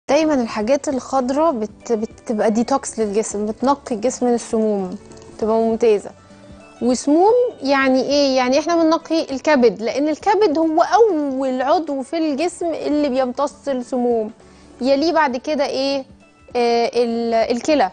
دايما الحاجات الخضراء بت... بتبقى ديتوكس للجسم بتنقي الجسم من السموم تبقى ممتازة وسموم يعني ايه يعني احنا بننقي الكبد لان الكبد هو اول عضو في الجسم اللي بيمتص السموم يليه بعد كده ايه آه ال- الكلى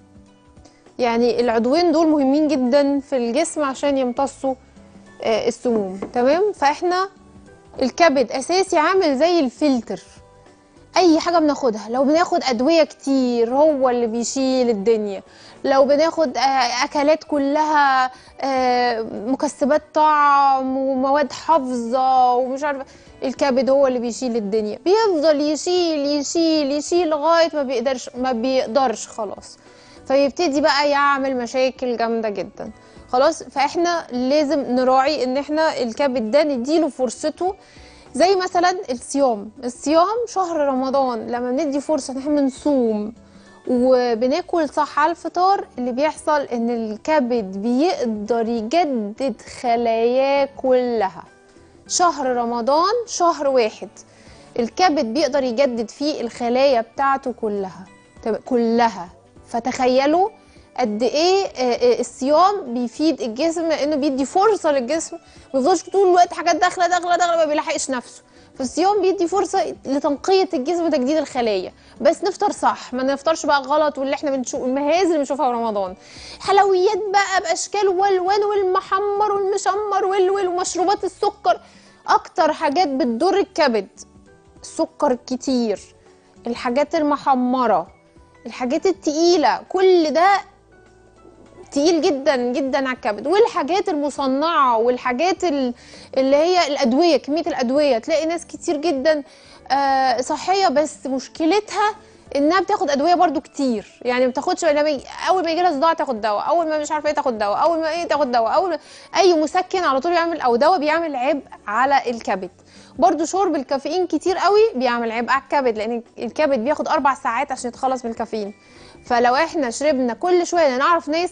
يعني العضوين دول مهمين جدا في الجسم عشان يمتصوا آه السموم تمام فاحنا الكبد اساسي عامل زي الفلتر اي حاجه بناخدها لو بناخد ادويه كتير هو اللي بيشيل الدنيا لو بناخد آه، اكلات كلها آه، مكسبات طعم ومواد حافظه ومش عارفه الكبد هو اللي بيشيل الدنيا بيفضل يشيل يشيل يشيل لغايه ما بيقدرش ما بيقدرش خلاص فيبتدي بقى يعمل مشاكل جامده جدا خلاص فاحنا لازم نراعي ان احنا الكبد ده نديله فرصته زي مثلا الصيام الصيام شهر رمضان لما بندي فرصه ان احنا نصوم وبناكل صح على الفطار اللي بيحصل ان الكبد بيقدر يجدد خلاياه كلها شهر رمضان شهر واحد الكبد بيقدر يجدد فيه الخلايا بتاعته كلها تمام؟ كلها فتخيلوا قد ايه آه، آه، الصيام بيفيد الجسم انه بيدي فرصه للجسم ما يفضلش طول الوقت حاجات داخله داخله داخله ما بيلحقش نفسه فالصيام بيدي فرصه لتنقيه الجسم وتجديد الخلايا بس نفطر صح ما نفطرش بقى غلط واللي احنا بنشوف المهازل اللي بنشوفها في رمضان حلويات بقى باشكال والوان والمحمر والمشمر والوال ومشروبات السكر اكتر حاجات بتضر الكبد السكر الكتير الحاجات المحمره الحاجات التقيله كل ده تقيل جدا جدا على الكبد والحاجات المصنعه والحاجات ال- اللي هي الادويه كميه الادويه تلاقي ناس كتير جدا آه، صحيه بس مشكلتها انها بتاخد ادويه برضو كتير يعني ما بتاخدش لما يجي- اول ما يجي لها صداع تاخد دواء اول ما مش عارفه ايه تاخد دواء اول ما ايه تاخد دواء اول ما اي مسكن على طول بيعمل او دواء بيعمل عبء على الكبد برضو شرب الكافيين كتير قوي بيعمل عبء على الكبد لان الكبد بياخد اربع ساعات عشان يتخلص من الكافيين فلو احنا شربنا كل شويه أنا نعرف ناس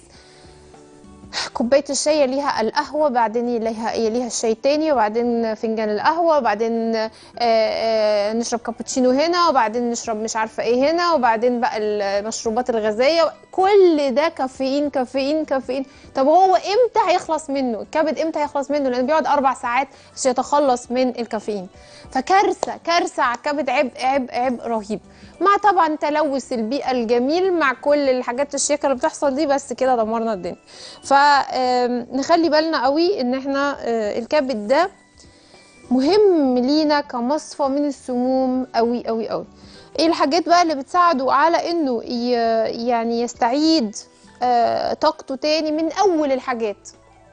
كوبايه الشاي ليها القهوه بعدين ليها يليها الشاي تاني وبعدين فنجان القهوه وبعدين آه، آه، نشرب كابتشينو هنا وبعدين نشرب مش عارفه ايه هنا وبعدين بقى المشروبات الغازيه كل ده كافيين كافيين كافيين طب هو امتى هيخلص منه الكبد امتى هيخلص منه لانه بيقعد اربع ساعات عشان يتخلص من الكافيين فكارثه كارثه على الكبد عبء عبء عبء رهيب مع طبعا تلوث البيئه الجميل مع كل الحاجات الشيكه اللي بتحصل دي بس كده دمرنا الدنيا فنخلي بالنا قوي ان احنا آه، الكبد ده مهم لينا كمصفى من السموم قوي قوي قوي ايه الحاجات بقى اللي بتساعده على انه ي- يعني يستعيد آه، طاقته تاني من اول الحاجات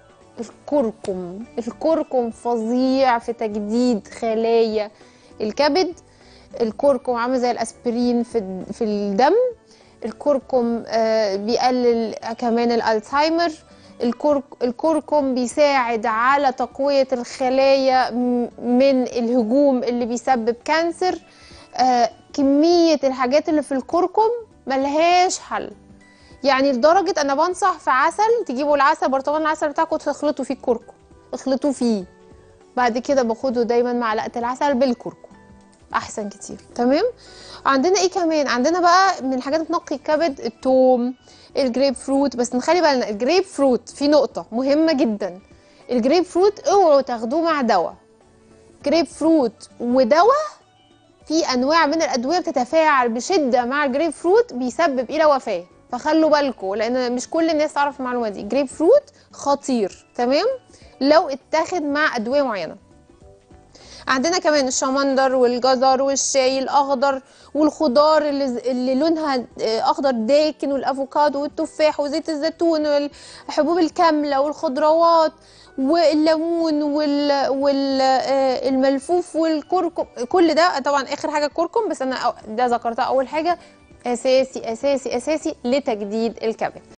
الكركم الكركم فظيع في تجديد خلايا الكبد الكركم عامل زي الاسبرين في في الدم الكركم آه، بيقلل كمان الالزهايمر الكرك الكركم بيساعد على تقوية الخلايا م- من الهجوم اللي بيسبب كانسر آه، كمية الحاجات اللي في الكركم ملهاش حل يعني لدرجة أنا بنصح في عسل تجيبوا العسل برطمان العسل بتاعكم تخلطوا فيه الكركم اخلطوا فيه بعد كده باخده دايما معلقة العسل بالكركم احسن كتير تمام عندنا ايه كمان عندنا بقى من الحاجات اللي بتنقي الكبد الثوم الجريب فروت بس نخلي بالنا الجريب فروت في نقطة مهمة جدا الجريب فروت اوعوا تاخدوه مع دواء جريب فروت ودواء في انواع من الادويه بتتفاعل بشده مع الجريب فروت بيسبب الى وفاه فخلوا بالكم لان مش كل الناس تعرف المعلومه دي جريب فروت خطير تمام لو اتاخد مع ادويه معينه عندنا كمان الشمندر والجزر والشاي الاخضر والخضار اللي, اللي لونها آه، اخضر داكن والافوكادو والتفاح وزيت الزيتون والحبوب الكامله والخضروات والليمون وال والملفوف والكركم كل ده طبعا اخر حاجه الكركم بس انا أو- ده ذكرتها اول حاجه اساسي اساسي اساسي لتجديد الكبد